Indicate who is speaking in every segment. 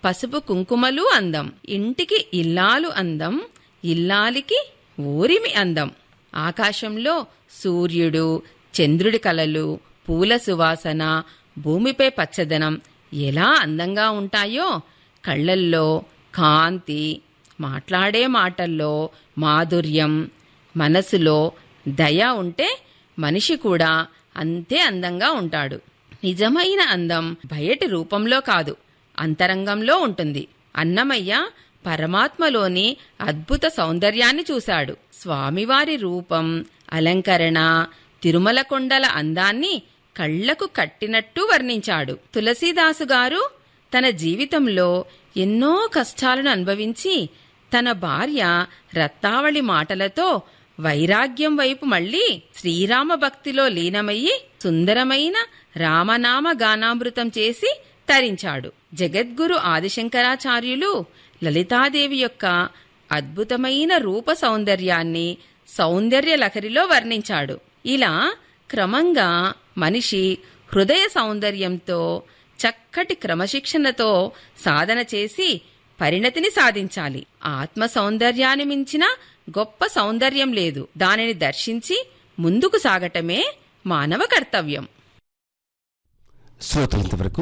Speaker 1: పసుపు కుంకుమలు అందం ఇంటికి ఇల్లాలు అందం ఇల్లాలికి ఊరిమి అందం ఆకాశంలో సూర్యుడు చంద్రుడి కలలు పూల సువాసన భూమిపై పచ్చదనం ఎలా అందంగా ఉంటాయో కళ్ళల్లో కాంతి మాట్లాడే మాటల్లో మాధుర్యం మనసులో దయ ఉంటే మనిషి కూడా అంతే అందంగా ఉంటాడు నిజమైన అందం బయటి రూపంలో కాదు అంతరంగంలో ఉంటుంది అన్నమయ్య పరమాత్మలోని అద్భుత సౌందర్యాన్ని చూశాడు స్వామివారి రూపం అలంకరణ తిరుమల కొండల అందాన్ని కళ్లకు కట్టినట్టు వర్ణించాడు తులసీదాసు గారు తన జీవితంలో ఎన్నో కష్టాలను అనుభవించి తన భార్య రత్తావళి మాటలతో వైరాగ్యం వైపు మళ్ళీ శ్రీరామ భక్తిలో లీనమయ్యి సుందరమైన రామనామ గానామృతం చేసి తరించాడు జగద్గురు ఆదిశంకరాచార్యులు లలితాదేవి యొక్క అద్భుతమైన రూప సౌందర్యాన్ని సౌందర్య లహరిలో వర్ణించాడు ఇలా క్రమంగా మనిషి హృదయ సౌందర్యంతో చక్కటి క్రమశిక్షణతో సాధన చేసి పరిణతిని సాధించాలి ఆత్మ సౌందర్యాన్ని మించిన గొప్ప సౌందర్యం లేదు దానిని దర్శించి ముందుకు సాగటమే మానవ కర్తవ్యం
Speaker 2: శ్రోతలంతవరకు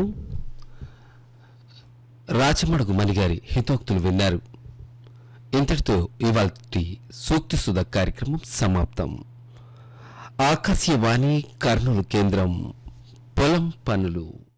Speaker 2: రాచమడుగు మణిగారి హితోక్తులు విన్నారు ఇంతటితో ఇవాళ సూక్తి సుధ కార్యక్రమం సమాప్తం ఆకాశవాణి కర్నూలు కేంద్రం పొలం పనులు